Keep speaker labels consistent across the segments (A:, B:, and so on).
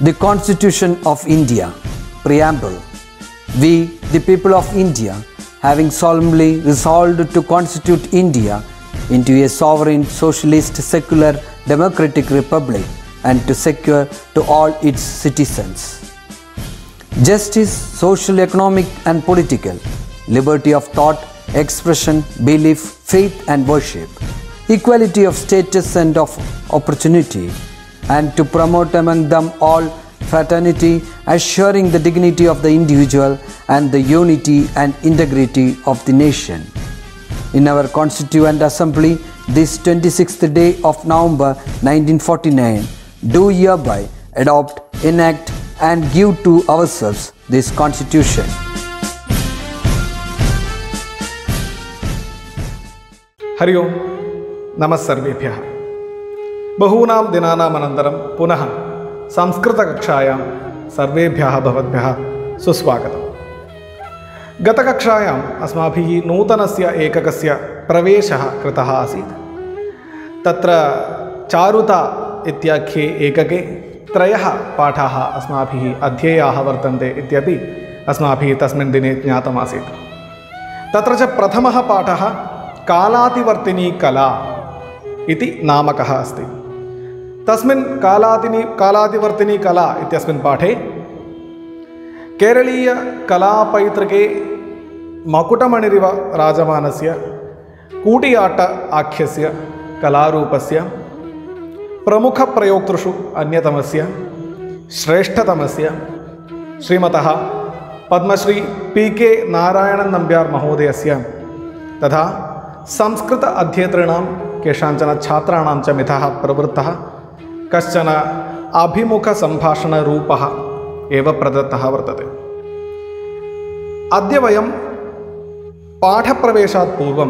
A: The Constitution of India, Preamble. We, the people of India, having solemnly resolved to constitute India into a sovereign, socialist, secular, democratic republic and to secure to all its citizens justice, social, economic, and political, liberty of thought, expression, belief, faith, and worship, equality of status and of opportunity, and to promote among them all fraternity, assuring the dignity of the individual and the unity and integrity of the nation. In our Constituent Assembly, this 26th day of November 1949, do hereby adopt, enact, and give to ourselves this Constitution.
B: Hari ओं नमः सर्वेभ्यः बहूनां दिनानामनन्तरं पुनः संस्कृतकक्षायां सर्वेभ्यः भवद्भ्यः सुस्वागतम् गतकक्षायाम् अस्माभिः नूतनस्य एककस्य प्रवेशः कृतः आसीत् तत्र चारुता इत्याख्ये एकके त्रयः पाठाः अस्माभिः अध्येयाः वर्तन्ते इत्यपि अस्माभिः तस्मिन् दिने ज्ञातमासीत् तत्र च प्रथमः पाठः कालातिवर्तिनी कला इति नामकः अस्ति तस्मिन् कालातिनि कालातिवर्तिनी कला इत्यस्मिन् पाठे केरळीयकलापैतृके मकुटमणिरिव राजमानस्य कूटियाट आख्यस्य कलारूपस्य प्रमुखप्रयोक्तृषु अन्यतमस्य श्रेष्ठतमस्य श्रीमतः पद्मश्री पी के नारायणन् नम्ब्यार् महोदयस्य तथा संस्कृत अध्येतॄणां केषाञ्चन छात्राणां च मिथः प्रवृत्तः कश्चन अभिमुखसम्भाषणरूपः एव प्रदत्तः वर्तते अद्य वयं पाठप्रवेशात् पूर्वं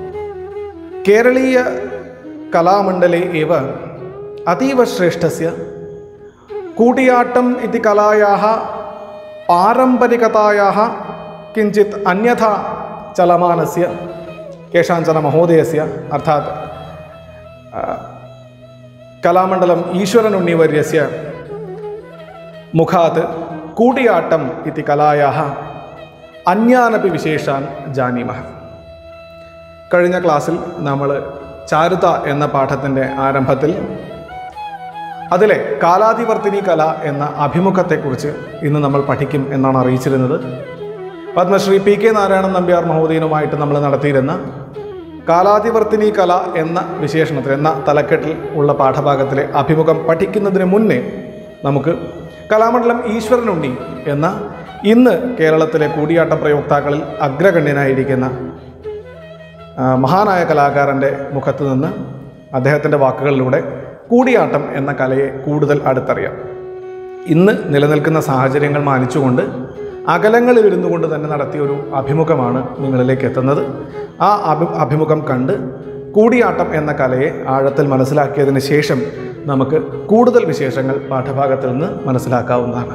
B: केरळीयकलामण्डले एव अतीवश्रेष्ठस्य कूटियाट्टम् इति कलायाः पारम्परिकतायाः किञ्चित् अन्यथा चलमानस्य केषाञ्चन महोदयस्य अर्थात् अ, कलामण्डलम् ईश्वरनुण्णिवर्यस्य मुखात् कूटियाट्टम् इति कलायाः अन्यानपि വിശേഷാൻ ജാനീമः കഴിഞ്ഞ ക്ലാസ്സിൽ നമ്മൾ ചാരുത എന്ന പാഠത്തിൻ്റെ ആരംഭത്തിൽ അതിലെ കാലാതിവർത്തിനി കല എന്ന അഭിമുഖത്തെക്കുറിച്ച് ഇന്ന് നമ്മൾ പഠിക്കും എന്നാണ് അറിയിച്ചിരുന്നത് പത്മശ്രീ പി കെ നാരായണൻ നമ്പ്യാർ മഹോദയനുമായിട്ട് നമ്മൾ നടത്തിയിരുന്ന കാലാതിവർത്തിനി കല എന്ന വിശേഷണത്തിൽ എന്ന തലക്കെട്ടിൽ ഉള്ള പാഠഭാഗത്തിലെ അഭിമുഖം പഠിക്കുന്നതിന് മുന്നേ നമുക്ക് കലാമണ്ഡലം ഈശ്വരനുണ്ണി എന്ന ഇന്ന് കേരളത്തിലെ കൂടിയാട്ട പ്രയോക്താക്കളിൽ അഗ്രഗണ്യനായിരിക്കുന്ന ആ, മഹാനായ കലാകാരൻ്റെ മുഖത്ത് നിന്ന് അദ്ദേഹത്തിൻ്റെ വാക്കുകളിലൂടെ കൂടിയാട്ടം എന്ന കലയെ കൂടുതൽ അടുത്തറിയാം ഇന്ന് നിലനിൽക്കുന്ന സാഹചര്യങ്ങൾ മാനിച്ചുകൊണ്ട് അകലങ്ങളിൽ ഇരുന്നു കൊണ്ട് തന്നെ നടത്തിയ ഒരു അഭിമുഖമാണ് നിങ്ങളിലേക്ക് എത്തുന്നത് ആ അഭി അഭിമുഖം കണ്ട് കൂടിയാട്ടം എന്ന കലയെ ആഴത്തിൽ മനസ്സിലാക്കിയതിന് ശേഷം നമുക്ക് കൂടുതൽ വിശേഷങ്ങൾ പാഠഭാഗത്തിൽ നിന്ന് മനസ്സിലാക്കാവുന്നതാണ്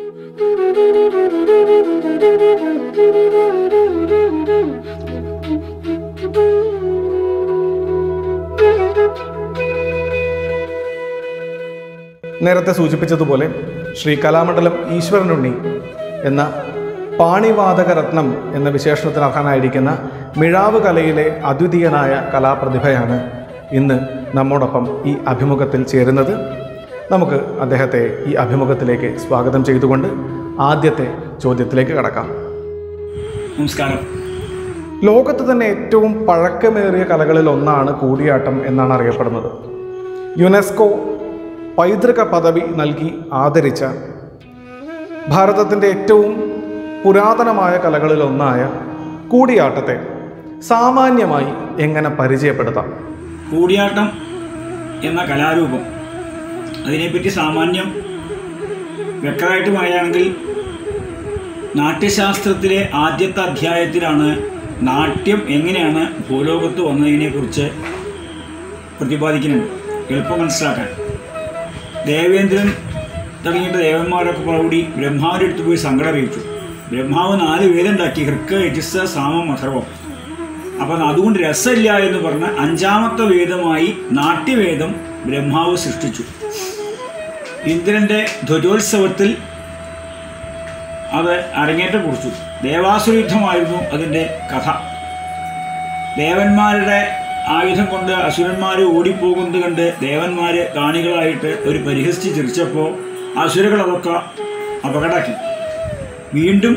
B: നേരത്തെ സൂചിപ്പിച്ചതുപോലെ ശ്രീ കലാമണ്ഡലം ഈശ്വരനുണ്ണി എന്ന പാണിവാദക രത്നം എന്ന വിശേഷണത്തിന് അർഹനായിരിക്കുന്ന മിഴാവ് കലയിലെ അദ്വിതീയനായ കലാപ്രതിഭയാണ് ഇന്ന് നമ്മോടൊപ്പം ഈ അഭിമുഖത്തിൽ ചേരുന്നത് നമുക്ക് അദ്ദേഹത്തെ ഈ അഭിമുഖത്തിലേക്ക് സ്വാഗതം ചെയ്തുകൊണ്ട് ആദ്യത്തെ ചോദ്യത്തിലേക്ക് കടക്കാം
C: നമസ്കാരം
B: ലോകത്ത് തന്നെ ഏറ്റവും പഴക്കമേറിയ കലകളിൽ ഒന്നാണ് കൂടിയാട്ടം എന്നാണ് അറിയപ്പെടുന്നത് യുനെസ്കോ പൈതൃക പദവി നൽകി ആദരിച്ച ഭാരതത്തിൻ്റെ ഏറ്റവും പുരാതനമായ കലകളിൽ ഒന്നായ കൂടിയാട്ടത്തെ സാമാന്യമായി എങ്ങനെ പരിചയപ്പെടുത്താം
C: കൂടിയാട്ടം എന്ന കലാരൂപം അതിനെപ്പറ്റി സാമാന്യം വ്യക്തമായിട്ട് പറയുകയാണെങ്കിൽ നാട്യശാസ്ത്രത്തിലെ ആദ്യത്തെ അധ്യായത്തിലാണ് നാട്യം എങ്ങനെയാണ് ഭൂലോകത്ത് വന്നതിനെക്കുറിച്ച് പ്രതിപാദിക്കുന്നുണ്ട് എളുപ്പം മനസ്സിലാക്കാൻ ദേവേന്ദ്രൻ തുടങ്ങിയിട്ട് ദേവന്മാരൊക്കെ കൂടി ബ്രഹ്മാവിൻ്റെ അടുത്ത് പോയി സങ്കടം അറിയിച്ചു ബ്രഹ്മാവ് നാല് വേദമുണ്ടാക്കി ഹൃക്ക യജസ് സാമം അഥർവം അപ്പം അതുകൊണ്ട് രസമില്ല എന്ന് പറഞ്ഞ് അഞ്ചാമത്തെ വേദമായി നാട്യവേദം ബ്രഹ്മാവ് സൃഷ്ടിച്ചു ഇന്ദ്രൻ്റെ ധ്വജോത്സവത്തിൽ അത് അരങ്ങേറ്റം കുറിച്ചു ദേവാസുര യുദ്ധമായിരുന്നു അതിൻ്റെ കഥ ദേവന്മാരുടെ ആയുധം കൊണ്ട് അസുരന്മാർ ഓടിപ്പോകുന്നത് കണ്ട് ദേവന്മാർ കാണികളായിട്ട് ഒരു പരിഹസിച്ച് ചിരിച്ചപ്പോൾ അസുരകൾ അതൊക്കെ അപകടാക്കി വീണ്ടും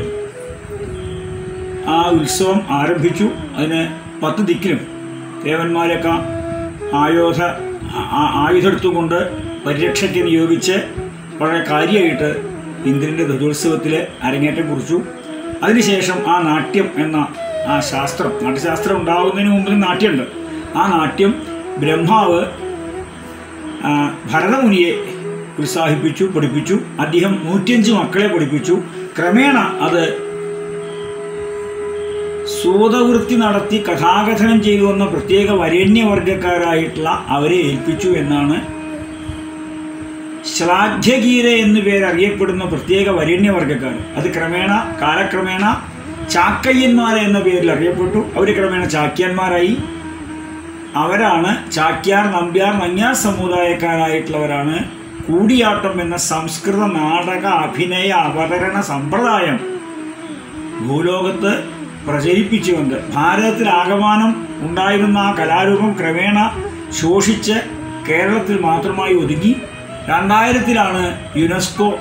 C: ആ ഉത്സവം ആരംഭിച്ചു അതിന് പത്ത് ദിക്കിലും ദേവന്മാരൊക്കെ ആയുധ ആ- ആയുധമെടുത്തുകൊണ്ട് പരിരക്ഷയ്ക്ക് നിയോഗിച്ച് വളരെ കാര്യമായിട്ട് ഇന്ദ്രൻ്റെ ധ്വജോത്സവത്തിൽ അരങ്ങേറ്റം കുറിച്ചു അതിനുശേഷം ആ നാട്യം എന്ന ആ ശാസ്ത്രം നാട്യശാസ്ത്രം ഉണ്ടാകുന്നതിന് മുമ്പിൽ നാട്യമുണ്ട് ആ നാട്യം ബ്രഹ്മാവ് ആ, ഭരതമുനിയെ ഉത്സാഹിപ്പിച്ചു പഠിപ്പിച്ചു അദ്ദേഹം നൂറ്റിയഞ്ച് മക്കളെ പഠിപ്പിച്ചു ക്രമേണ അത് സൂതവൃത്തി നടത്തി കഥാകഥനം ചെയ്തു വന്ന പ്രത്യേക വരേണ്യവർഗക്കാരായിട്ടുള്ള അവരെ ഏൽപ്പിച്ചു എന്നാണ് ശ്ലാഘ്യഗീര എന്നു പേര് അറിയപ്പെടുന്ന പ്രത്യേക വരേണ്യവർഗക്കാർ അത് ക്രമേണ കാലക്രമേണ ചാക്കയ്യന്മാരെ എന്ന പേരിൽ അറിയപ്പെട്ടു അവർ ക്രമേണ ചാക്യാന്മാരായി അവരാണ് ചാക്യാർ നമ്പ്യാർ നങ്ങ്യാർ സമുദായക്കാരായിട്ടുള്ളവരാണ് കൂടിയാട്ടം എന്ന സംസ്കൃത നാടക അഭിനയ അവതരണ സമ്പ്രദായം ഭൂലോകത്ത് പ്രചരിപ്പിച്ചുകൊണ്ട് ഭാരതത്തിൽ ആകമാനം ഉണ്ടായിരുന്ന ആ കലാരൂപം ക്രമേണ ശോഷിച്ച് കേരളത്തിൽ മാത്രമായി ഒതുങ്ങി രണ്ടായിരത്തിലാണ് യുനെസ്കോ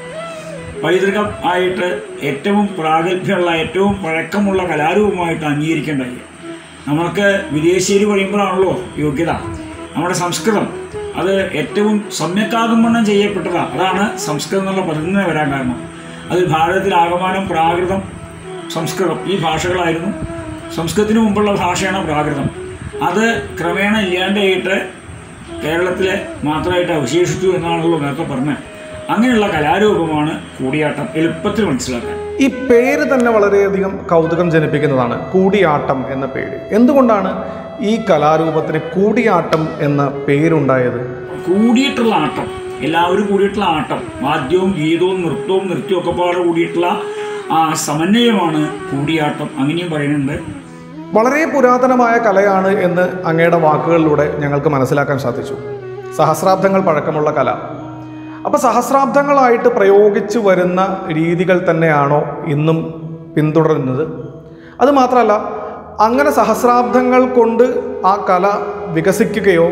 C: പൈതൃകം ആയിട്ട് ഏറ്റവും പ്രാഗൽഭ്യമുള്ള ഏറ്റവും പഴക്കമുള്ള കലാരൂപമായിട്ട് അംഗീകരിക്കേണ്ടത് നമ്മൾക്ക് വിദേശീയർ പറയുമ്പോഴാണല്ലോ യോഗ്യത നമ്മുടെ സംസ്കൃതം അത് ഏറ്റവും സമ്യക്കാകുമ്പണ്ണം ചെയ്യപ്പെട്ടതാണ് അതാണ് സംസ്കൃതം എന്നുള്ള പദത്തിന് വരാൻ കാരണം അത് ഭാരതത്തിൽ ആകമാനം പ്രാകൃതം സംസ്കൃതം ഈ ഭാഷകളായിരുന്നു സംസ്കൃതത്തിന് മുമ്പുള്ള ഭാഷയാണ് പ്രാകൃതം അത് ക്രമേണ ഇല്ലാണ്ടായിട്ട് കേരളത്തിലെ മാത്രമായിട്ട് അവശേഷിച്ചു എന്നാണല്ലോ നേരത്തെ പറഞ്ഞത് അങ്ങനെയുള്ള കലാരൂപമാണ് കൂടിയാട്ടം എളുപ്പത്തിൽ മനസ്സിലാക്കാൻ
B: ഈ പേര് തന്നെ വളരെയധികം കൗതുകം ജനിപ്പിക്കുന്നതാണ് കൂടിയാട്ടം എന്ന പേര് എന്തുകൊണ്ടാണ് ഈ കലാരൂപത്തിന് കൂടിയാട്ടം എന്ന പേരുണ്ടായത്
C: കൂടിയിട്ടുള്ള ആട്ടം എല്ലാവരും കൂടിയിട്ടുള്ള ആട്ടം വാദ്യവും ഗീതവും നൃത്തവും നൃത്യവും ഒക്കെ പാടെ കൂടിയിട്ടുള്ള ആ സമന്വയമാണ് കൂടിയാട്ടം അങ്ങനെയും പറയുന്നുണ്ട്
B: വളരെ പുരാതനമായ കലയാണ് എന്ന് അങ്ങയുടെ വാക്കുകളിലൂടെ ഞങ്ങൾക്ക് മനസ്സിലാക്കാൻ സാധിച്ചു സഹസ്രാബ്ദങ്ങൾ പഴക്കമുള്ള കല അപ്പോൾ സഹസ്രാബ്ദങ്ങളായിട്ട് പ്രയോഗിച്ചു വരുന്ന രീതികൾ തന്നെയാണോ ഇന്നും പിന്തുടരുന്നത് അത് മാത്രമല്ല അങ്ങനെ സഹസ്രാബ്ദങ്ങൾ കൊണ്ട് ആ കല വികസിക്കുകയോ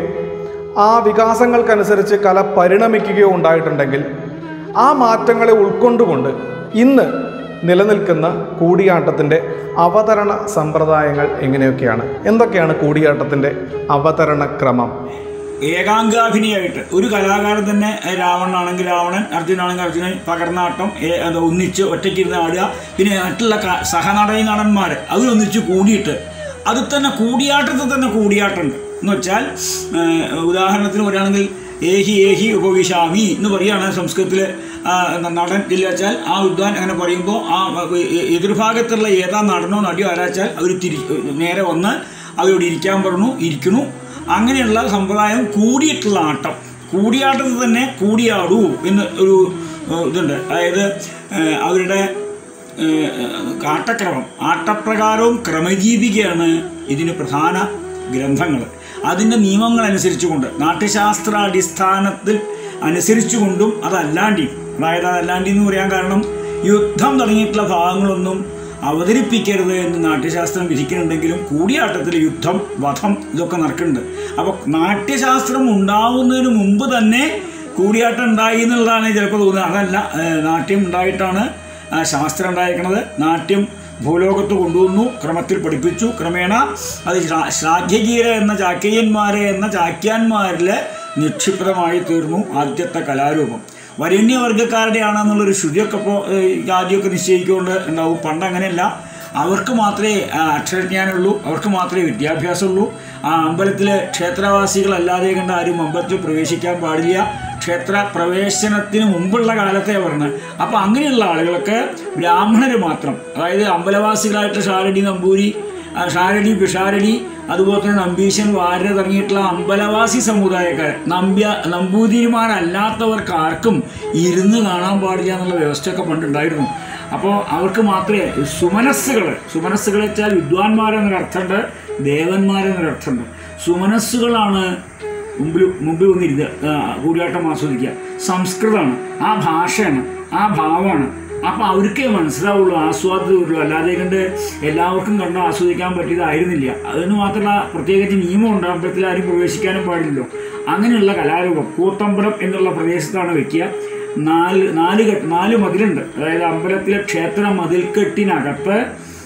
B: ആ വികാസങ്ങൾക്കനുസരിച്ച് കല പരിണമിക്കുകയോ ഉണ്ടായിട്ടുണ്ടെങ്കിൽ ആ മാറ്റങ്ങളെ ഉൾക്കൊണ്ടുകൊണ്ട് ഇന്ന് നിലനിൽക്കുന്ന കൂടിയാട്ടത്തിൻ്റെ അവതരണ സമ്പ്രദായങ്ങൾ എങ്ങനെയൊക്കെയാണ് എന്തൊക്കെയാണ് കൂടിയാട്ടത്തിൻ്റെ അവതരണ ക്രമം
C: ഏകാംഗാഭിനയായിട്ട് ഒരു കലാകാരൻ തന്നെ ഏഹ്, രാവണനാണെങ്കിൽ രാവണൻ അർജുനാണെങ്കിൽ അർജുനൻ പകർന്നാട്ടം ഏ- അത് ഒന്നിച്ച് ഒറ്റയ്ക്കിരുന്ന് ആടുക പിന്നെ മറ്റുള്ള ക- സഹനടന നടന്മാർ അവരൊന്നിച്ച് കൂടിയിട്ട് അത് തന്നെ കൂടിയാട്ടത്തിൽ തന്നെ കൂടിയാട്ടമുണ്ട് എന്ന് വെച്ചാൽ ഏഹ്, ഉദാഹരണത്തിന് പറയുകയാണെങ്കിൽ ഏഹി ഏഹി ഉപവിശാമി എന്ന് പറയുകയാണ് സംസ്കൃതത്തിൽ നടൻ ഇല്ല വെച്ചാൽ ആ വിദ്വാൻ അങ്ങനെ പറയുമ്പോൾ ആ എ- എ- എതിർഭാഗത്തുള്ള ഏതാ നടനോ നടിയോ ആരാച്ചാൽ അവർ തിരി നേരെ വന്ന് അവരോട് ഇരിക്കാൻ പറഞ്ഞു ഇരിക്കണു അങ്ങനെയുള്ള സമ്പ്രദായം കൂടിയിട്ടുള്ള ആട്ടം കൂടിയാട്ടത്തിൽ തന്നെ കൂടിയാടൂ എന്ന് ഒരു ഏഹ്, ഇതുണ്ട് അതായത് ഏഹ്, അവരുടെ ഏഹ്, ആട്ടക്രമം ആട്ടപ്രകാരവും ക്രമജീവികയാണ് ഇതിന് പ്രധാന ഗ്രന്ഥങ്ങൾ അതിൻ്റെ നിയമങ്ങൾ അനുസരിച്ചുകൊണ്ട് നാട്യശാസ്ത്ര അടിസ്ഥാനത്തിൽ അനുസരിച്ചുകൊണ്ടും അതല്ലാണ്ടി അതായത് അതല്ലാണ്ടി എന്ന് പറയാൻ കാരണം യുദ്ധം തുടങ്ങിയിട്ടുള്ള ഭാഗങ്ങളൊന്നും അവതരിപ്പിക്കരുത് എന്ന് നാട്യശാസ്ത്രം വിധിക്കുന്നുണ്ടെങ്കിലും കൂടിയാട്ടത്തിൽ യുദ്ധം വധം ഇതൊക്കെ നടക്കുന്നുണ്ട് അപ്പോൾ നാട്യശാസ്ത്രം ഉണ്ടാവുന്നതിന് മുമ്പ് തന്നെ കൂടിയാട്ടം ഉണ്ടായി എന്നുള്ളതാണ് ചിലപ്പോൾ തോന്നുന്നത് അതല്ല ഏഹ് നാട്യം ഉണ്ടായിട്ടാണ് ആ ശാസ്ത്രം ഉണ്ടായിരിക്കുന്നത് നാട്യം ഭൂലോകത്ത് കൊണ്ടുവന്നു ക്രമത്തിൽ പഠിപ്പിച്ചു ക്രമേണ അത് ശ്രാ- ശ്രാദ്ധഗീര എന്ന ചാക്യന്മാരെ എന്ന ചാക്യാന്മാരിൽ നിക്ഷിപ്തമായി തീർന്നു ആദ്യത്തെ കലാരൂപം വരണ്യവർഗ്ഗക്കാരുടെയാണെന്നുള്ളൊരു ശ്രുതിയൊക്കെ ഇപ്പോൾ ആദ്യമൊക്കെ നിശ്ചയിച്ചുകൊണ്ട് ഉണ്ടാവും പണ്ട് അങ്ങനെയല്ല അവർക്ക് മാത്രമേ ആ, അക്ഷരജ്ഞാനമുള്ളൂ അവർക്ക് മാത്രമേ വിദ്യാഭ്യാസമുള്ളൂ ആ അമ്പലത്തിൽ ക്ഷേത്രവാസികളല്ലാതെ കണ്ട് ആരും അമ്പലത്തിൽ പ്രവേശിക്കാൻ പാടില്ല ക്ഷേത്ര പ്രവേശനത്തിന് മുമ്പുള്ള കാലത്തെ പറഞ്ഞത് അപ്പോൾ അങ്ങനെയുള്ള ആളുകൾക്ക് ബ്രാഹ്മണർ മാത്രം അതായത് അമ്പലവാസികളായിട്ട് ഷാരടി നമ്പൂരി ആ, ഷാരടി പിഷാരടി അതുപോലെ തന്നെ നമ്പീശൻ വാര്യർ തുടങ്ങിയിട്ടുള്ള അമ്പലവാസി സമുദായക്കാർ നമ്പ്യ നമ്പൂതിരിമാരല്ലാത്തവർക്ക് ആർക്കും ഇരുന്ന് കാണാൻ പാടില്ല എന്നുള്ള വ്യവസ്ഥയൊക്കെ പണ്ടുണ്ടായിരുന്നു അപ്പോൾ അവർക്ക് മാത്രമേ സുമനസ്സുകൾ സുമനസ്സുകൾ വെച്ചാൽ വിദ്വാൻമാരെന്നൊരർത്ഥമുണ്ട് ദേവന്മാരെന്നൊരർത്ഥമുണ്ട് സുമനസ്സുകളാണ് മുമ്പിൽ മുമ്പിൽ വന്നിരുന്ന് ആ, കൂടിയാട്ടം ആസ്വദിക്കുക സംസ്കൃതമാണ് ആ ഭാഷയാണ് ആ ഭാവമാണ് അപ്പോൾ അവർക്കേ മനസ്സിലാവുള്ളൂ ആസ്വാദമുള്ളൂ അല്ലാതെ കണ്ട് എല്ലാവർക്കും കണ്ട് ആസ്വദിക്കാൻ പറ്റിയതായിരുന്നില്ല അതിന് മാത്രമല്ല പ്രത്യേകിച്ച് നിയമമുണ്ട് അമ്പലത്തിൽ ആരും പ്രവേശിക്കാനും പാടില്ലല്ലോ അങ്ങനെയുള്ള കലാരൂപം കൂത്തമ്പലം എന്നുള്ള പ്രദേശത്താണ് വെക്കുക നാല് നാല് കെട്ട് നാല് മതിലുണ്ട് അതായത് അമ്പലത്തിലെ ക്ഷേത്ര മതിൽക്കെട്ടിനകത്ത്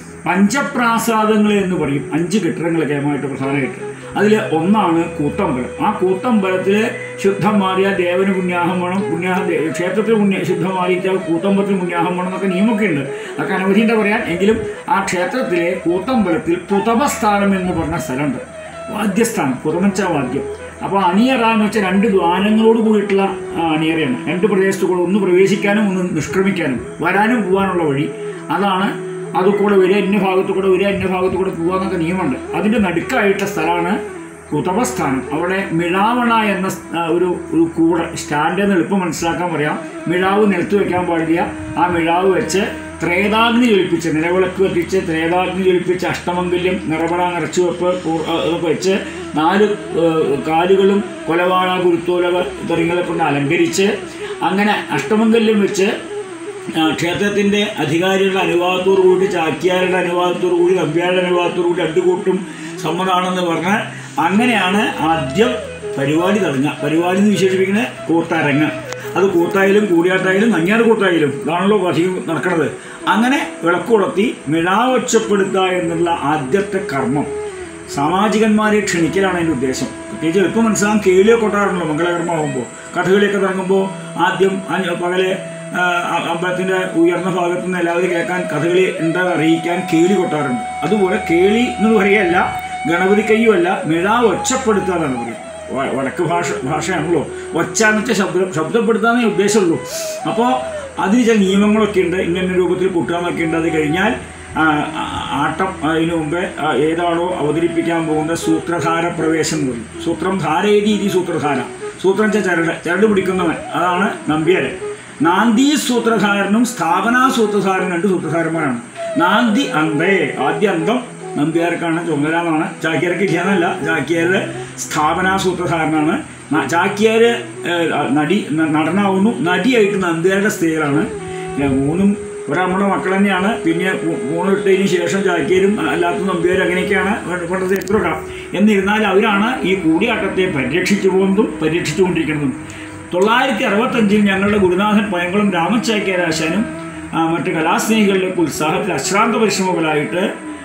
C: പഞ്ചപ്രാസാദങ്ങൾ എന്ന് പറയും അഞ്ച് കെട്ടിടങ്ങൾ കേമായിട്ട് പ്രധാനമായിട്ട് അതിൽ ഒന്നാണ് കൂത്തമ്പലം ആ കൂത്തമ്പലത്തിൽ ശുദ്ധം മാറിയ ദേവന് പുണ്യാഹം വേണം പുണ്യാഹം ദേ- ക്ഷേത്രത്തിൽ പുണ്യ ശുദ്ധം മാറിയിട്ടാൽ കൂത്തമ്പലത്തിൽ പുണ്യാഹം വേണം എന്നൊക്കെ നിയമമൊക്കെ ഉണ്ട് അതൊക്കെ അനവധിയുണ്ട് പറയാൻ എങ്കിലും ആ ക്ഷേത്രത്തിലെ കൂത്തമ്പലത്തിൽ പുതപസ്ഥാനം എന്ന് പറഞ്ഞ സ്ഥലമുണ്ട് വാദ്യസ്ഥാനം പുതമച്ച വാദ്യം അപ്പോൾ അണിയറ എന്ന് വെച്ചാൽ രണ്ട് ദ്വാരങ്ങളോട് കൂടിയിട്ടുള്ള ആ, അണിയറയാണ് രണ്ട് പ്രദേശത്തു കൂടെ ഒന്ന് പ്രവേശിക്കാനും ഒന്ന് നിഷ്ക്രമിക്കാനും വരാനും പോകാനുള്ള വഴി അതാണ് അത് കൂടെ വരിക ഇന്ന ഭാഗത്തു കൂടെ വരിക ഇന്ന ഭാഗത്തു കൂടെ പോകാന്നൊക്കെ നിയമമുണ്ട് അതിൻ്റെ നടുക്കായിട്ടുള്ള സ്ഥലമാണ് കുതപസ്ഥാനം അവിടെ മിഴാവണ എന്ന സ്- ആ, ഒരു ഒരു കൂടെ സ്റ്റാൻഡ് എന്ന് എളുപ്പം മനസ്സിലാക്കാൻ പറയാം മിഴാവ് നിലത്ത് വെക്കാൻ പാടില്ല ആ മിഴാവ് വെച്ച് ത്രേതാഗ്നി ജ്വലിപ്പിച്ച് നിലവിളക്ക് കത്തിച്ച് ത്രേതാഗ്നി ജ്വലിപ്പിച്ച് അഷ്ടമംഗല്യം നിറപറ നിറച്ചുവെപ്പ് പൂ- ആ, ഇതൊക്കെ വെച്ച് നാല് ഏഹ്, കാലുകളും കൊലവാഴ കുരുത്തോലക തുടങ്ങിയവ കൊണ്ട് അലങ്കരിച്ച് അങ്ങനെ അഷ്ടമംഗല്യം വെച്ച് ആ, ക്ഷേത്രത്തിൻ്റെ അധികാരികളുടെ അനുവാദത്തോടു കൂടി ചാക്യാരുടെ അനുവാദത്തോടു കൂടി നമ്പ്യാരുടെ അനുവാദത്തോടു കൂടി രണ്ടു കൂട്ടും സമ്മതമാണെന്ന് പറഞ്ഞ് അങ്ങനെയാണ് ആദ്യം പരിപാടി തുടങ്ങുക പരിപാടി എന്ന് വിശേഷിപ്പിക്കുന്നത് കൂത്തരങ്ങ് അത് കൂത്തായാലും കൂടിയാട്ടായാലും നങ്ങിയാട് കൂത്തായാലും ഇതാണല്ലോ അധികം നടക്കുന്നത് അങ്ങനെ വിളക്ക് കൊളുത്തി മിഴാവച്ചപ്പെടുത്തുക എന്നുള്ള ആദ്യത്തെ കർമ്മം സാമാജികന്മാരെ ക്ഷണിക്കലാണ് അതിൻ്റെ ഉദ്ദേശം പ്രത്യേകിച്ച് എളുപ്പം മനസ്സിലാകാൻ കേളിയെ കൊട്ടാറുണ്ടല്ലോ മംഗളകർമ്മമാകുമ്പോൾ കഥകളിയൊക്കെ തുടങ്ങുമ്പോൾ ആദ്യം അഞ്ഞ- പകലെ ആ, അ- അമ്പലത്തിൻ്റെ ഉയർന്ന ഭാഗത്തു നിന്ന് എല്ലാവരും കേൾക്കാൻ കഥകളി എന്താ അറിയിക്കാൻ കേളി കൊട്ടാറുണ്ട് അതുപോലെ കേളി എന്ന് പറയുകയല്ല ഗണപതി കയ്യുമല്ല മിഴാവ് ഒച്ചപ്പെടുത്തുക എന്നാണ് പറയുക വ- വടക്ക് ഭാഷ ഭാഷയാണല്ലോ ഒച്ച എന്ന് വെച്ചാൽ ശബ്ദം ശബ്ദപ്പെടുത്താന്നേ ഉദ്ദേശമുള്ളൂ അപ്പോൾ അതിന് ചില നിയമങ്ങളൊക്കെ ഉണ്ട് ഇങ്ങനെ രൂപത്തിൽ കൂട്ടാന്നൊക്കെ ഉണ്ട് അത് കഴിഞ്ഞാൽ ആ, ആ, ആട്ടം അതിനു മുമ്പേ ആ, ഏതാണോ അവതരിപ്പിക്കാൻ പോകുന്ന സൂത്രധാര പ്രവേശം എന്ന് പറയും സൂത്രം ധാരേതി ഇതി സൂത്രധാര സൂത്രം വെച്ചാൽ ചരട് ചരട് പിടിക്കുന്നവൻ അതാണ് നമ്പ്യാര് നാന്തി സൂത്രധാരനും സ്ഥാപനാ സൂത്രധാരനും രണ്ട് സൂത്രധാരന്മാരാണ് നാന്തി അന്തേ ആദ്യ അന്തം നമ്പ്യാർക്കാണ് ചുമതല എന്നാണ് ചാക്യാർക്ക് ഇല്ലാന്നല്ല ചാക്യാര് സ്ഥാപനാ സൂത്രധാരനാണ് ന- ചാക്യാര് ഏഹ്, നടി ന- നടനാവുന്നു നടിയായിട്ട് നമ്പ്യാരുടെ സ്ത്രീകളാണ് പിന്നെ മൂന്നും ഒരു നമ്മുടെ മക്കൾ തന്നെയാണ് പിന്നെ ഊ- ഊണിട്ടതിന് ശേഷം ചാക്യാരും അല്ലാത്ത നമ്പ്യാരും അങ്ങനെയൊക്കെയാണ് പണ്ടത്തെ എത്രയൊക്കെ എന്നിരുന്നാൽ അവരാണ് ഈ കൂടിയാട്ടത്തെ പരിരക്ഷിച്ചു പോകുന്നതും പരിരക്ഷിച്ചുകൊണ്ടിരിക്കുന്നതും തൊള്ളായിരത്തി അറുപത്തഞ്ചിൽ ഞങ്ങളുടെ ഗുരുനാഥൻ പയങ്കുളം രാമച്ചാക്യാരാശാനും ആ, മറ്റ് കലാസ്നേഹികളുടെ ഉത്സാഹത്തിൽ അശ്രാന്ത പരിശ്രമങ്ങളായിട്ട്